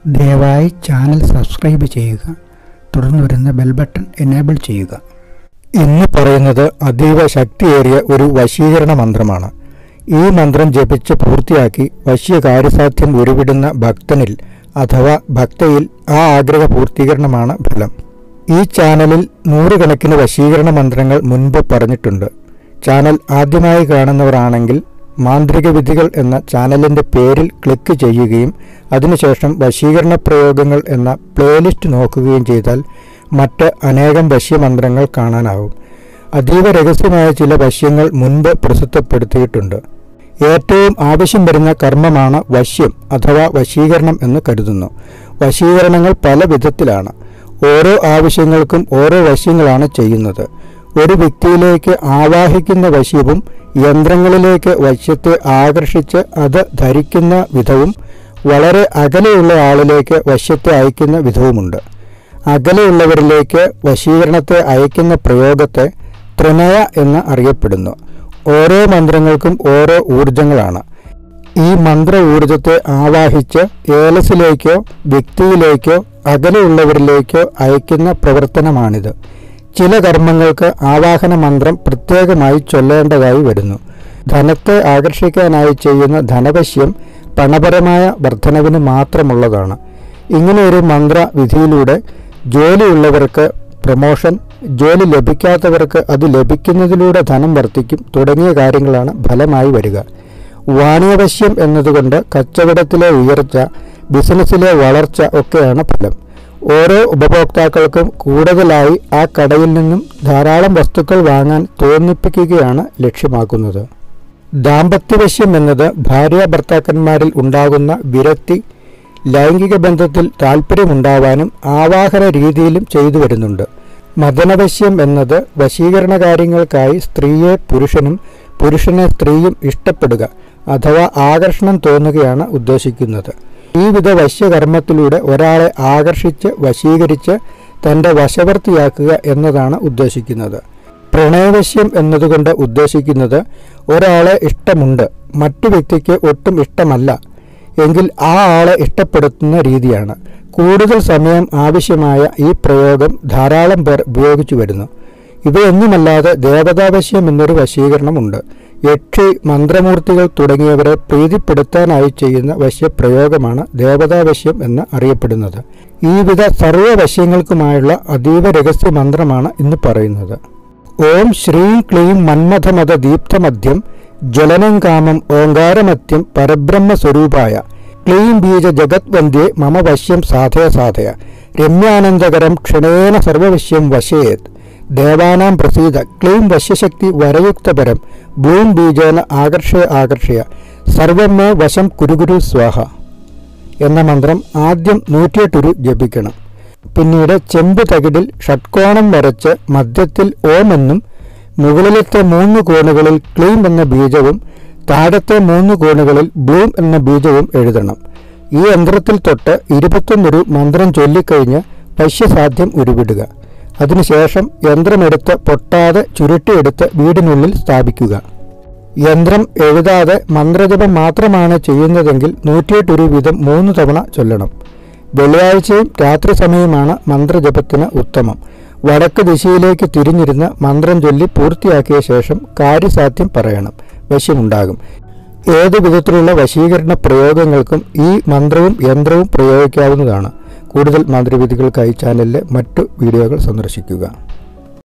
ദയവായി channel subscribe ചെയ്യുക തുടർന്ന് വരുന്ന ബെൽ ബട്ടൺ എനേബിൾ ചെയ്യുക ഇന്ന് പറയുന്നത് അതീവ ശക്തിയേറിയ ഒരു വശീകരണ മന്ത്രമാണ് ഈ മന്ത്രം ജപിച്ച് പൂർത്തിയാക്കി വശ്യ കാര്യസാധ്യം ഉരുവിടുന്ന ഭക്തനിൽ അഥവാ ഭക്തയിൽ ആ ആഗ്രഹ പൂർത്തീകരണമാണ് ഫലം ഈ ചാനലിൽ നൂറുകണക്കിന് വശീകരണ മന്ത്രങ്ങൾ മുൻപ് പറഞ്ഞിട്ടുണ്ട് ചാനൽ ആദ്യമായി കാണുന്നവരാണെങ്കിൽ മാന്ത്രിക വിധികൾ എന്ന ചാനലിൻ്റെ പേരിൽ ക്ലിക്ക് ചെയ്യുകയും അതിനുശേഷം വശീകരണ പ്രയോഗങ്ങൾ എന്ന പ്ലേലിസ്റ്റ് നോക്കുകയും ചെയ്താൽ മറ്റ് അനേകം വശ്യമന്ത്രങ്ങൾ കാണാനാവും അതീവ രഹസ്യമായ ചില വശ്യങ്ങൾ മുൻപ് പ്രസിദ്ധപ്പെടുത്തിയിട്ടുണ്ട് ഏറ്റവും ആവശ്യം വരുന്ന കർമ്മമാണ് വശ്യം അഥവാ വശീകരണം എന്ന് കരുതുന്നു വശീകരണങ്ങൾ പല വിധത്തിലാണ് ഓരോ ആവശ്യങ്ങൾക്കും ഓരോ വശ്യങ്ങളാണ് ചെയ്യുന്നത് ഒരു വ്യക്തിയിലേക്ക് ആവാഹിക്കുന്ന വശ്യവും യന്ത്രങ്ങളിലേക്ക് വശ്യത്തെ ആകർഷിച്ച് അത് ധരിക്കുന്ന വിധവും വളരെ അകലെയുള്ള ആളിലേക്ക് വശ്യത്തെ അയക്കുന്ന വിധവുമുണ്ട് അകലെയുള്ളവരിലേക്ക് വശീകരണത്തെ അയക്കുന്ന പ്രയോഗത്തെ ത്രിനയ എന്ന് അറിയപ്പെടുന്നു ഓരോ മന്ത്രങ്ങൾക്കും ഓരോ ഊർജങ്ങളാണ് ഈ മന്ത്ര ഊർജത്തെ ആവാഹിച്ച് ഏലസിലേക്കോ വ്യക്തിയിലേക്കോ അകലെയുള്ളവരിലേക്കോ അയക്കുന്ന പ്രവർത്തനമാണിത് ചില കർമ്മങ്ങൾക്ക് ആവാഹന മന്ത്രം പ്രത്യേകമായി ചൊല്ലേണ്ടതായി വരുന്നു ധനത്തെ ആകർഷിക്കാനായി ചെയ്യുന്ന ധനവശ്യം പണപരമായ വർധനവിന് മാത്രമുള്ളതാണ് ഇങ്ങനെ ഒരു മന്ത്ര വിധിയിലൂടെ ജോലിയുള്ളവർക്ക് പ്രമോഷൻ ജോലി ലഭിക്കാത്തവർക്ക് അത് ലഭിക്കുന്നതിലൂടെ ധനം വർദ്ധിക്കും തുടങ്ങിയ കാര്യങ്ങളാണ് ഫലമായി വരിക വാണിയവശ്യം എന്നതുകൊണ്ട് കച്ചവടത്തിലെ ഉയർച്ച ബിസിനസ്സിലെ വളർച്ച ഒക്കെയാണ് ഫലം ഓരോ ഉപഭോക്താക്കൾക്കും കൂടുതലായി ആ കടയിൽ നിന്നും ധാരാളം വസ്തുക്കൾ വാങ്ങാൻ തോന്നിപ്പിക്കുകയാണ് ലക്ഷ്യമാക്കുന്നത് ദാമ്പത്യവശ്യം എന്നത് ഭാര്യ ഭർത്താക്കന്മാരിൽ ഉണ്ടാകുന്ന വിരക്തി ലൈംഗിക ബന്ധത്തിൽ താല്പര്യമുണ്ടാവാനും ആവാഹന രീതിയിലും ചെയ്തു വരുന്നുണ്ട് മദനവശ്യം എന്നത് വശീകരണ കാര്യങ്ങൾക്കായി സ്ത്രീയെ പുരുഷനും പുരുഷനെ സ്ത്രീയും ഇഷ്ടപ്പെടുക അഥവാ ആകർഷണം തോന്നുകയാണ് ഉദ്ദേശിക്കുന്നത് ഈ വിധ വശ്യകർമ്മത്തിലൂടെ ഒരാളെ ആകർഷിച്ച് വശീകരിച്ച് തൻ്റെ വശവർത്തിയാക്കുക എന്നതാണ് ഉദ്ദേശിക്കുന്നത് പ്രണയവശ്യം എന്നതുകൊണ്ട് ഉദ്ദേശിക്കുന്നത് ഒരാളെ ഇഷ്ടമുണ്ട് മറ്റു വ്യക്തിക്ക് ഒട്ടും ഇഷ്ടമല്ല എങ്കിൽ ആ ആളെ ഇഷ്ടപ്പെടുത്തുന്ന രീതിയാണ് കൂടുതൽ സമയം ആവശ്യമായ ഈ പ്രയോഗം ധാരാളം പേർ ഉപയോഗിച്ചു വരുന്നു ഇവയൊന്നുമല്ലാതെ ദേവതാവശ്യം എന്നൊരു വശീകരണമുണ്ട് യക്ഷി മന്ത്രമൂർത്തികൾ തുടങ്ങിയവരെ പ്രീതിപ്പെടുത്താനായി ചെയ്യുന്ന വശ്യപ്രയോഗമാണ് ദേവതാവശ്യം എന്ന് അറിയപ്പെടുന്നത് ഈ വിധ സർവവശ്യങ്ങൾക്കുമായുള്ള അതീവ രഹസ്യ മന്ത്രമാണ് ഇന്ന് പറയുന്നത് ഓം ശ്രീം ക്ലീം മന്മഥമത ദീപ്തമദ്യം ജ്വലനം കാമം ഓങ്കാരമത്യം പരബ്രഹ്മസ്വരൂപായ ക്ലീം ബീജ ജഗത്വന്ധ്യേ മമ വശ്യം സാധയ സാധയ രമ്യാനന്ദകരം ക്ഷണേന സർവവശ്യം വശയേത് ദേവാനാം പ്രസീത ക്ലീം വശ്യശക്തി വരയുക്തപരം ബ്ലൂം ബീജേന ആകർഷയ ആകർഷയ സർവം മേ വശം കുരുകുരു സ്വാഹ എന്ന മന്ത്രം ആദ്യം നൂറ്റിയെട്ടുരു ജപിക്കണം പിന്നീട് ചെമ്പ് തകിടിൽ ഷട്കോണം വരച്ച് മധ്യത്തിൽ ഓം എന്നും മുകളിലത്തെ മൂന്ന് കോണുകളിൽ ക്ലീം എന്ന ബീജവും താഴത്തെ മൂന്ന് കോണുകളിൽ ബ്ലൂം എന്ന ബീജവും എഴുതണം ഈ യന്ത്രത്തിൽ തൊട്ട് ഇരുപത്തൊന്നൊരു മന്ത്രം ചൊല്ലിക്കഴിഞ്ഞ് വശ്യസാധ്യം ഉരുവിടുക അതിനുശേഷം യന്ത്രമെടുത്ത് പൊട്ടാതെ ചുരുട്ടിയെടുത്ത് വീടിനുള്ളിൽ സ്ഥാപിക്കുക യന്ത്രം എഴുതാതെ മന്ത്രജപം മാത്രമാണ് ചെയ്യുന്നതെങ്കിൽ നൂറ്റിയെട്ടൊരു വീതം മൂന്ന് തവണ ചൊല്ലണം വെള്ളിയാഴ്ചയും രാത്രി സമയമാണ് മന്ത്രജപത്തിന് ഉത്തമം വടക്ക് ദിശയിലേക്ക് തിരിഞ്ഞിരുന്ന് മന്ത്രം ചൊല്ലി പൂർത്തിയാക്കിയ ശേഷം കാര്യസാധ്യം പറയണം വശ്യമുണ്ടാകും ഏതു വിധത്തിലുള്ള വശീകരണ പ്രയോഗങ്ങൾക്കും ഈ മന്ത്രവും യന്ത്രവും പ്രയോഗിക്കാവുന്നതാണ് കൂടുതൽ മന്ത്രവിധികൾക്കായി ചാനലിലെ മറ്റു വീഡിയോകൾ സന്ദർശിക്കുക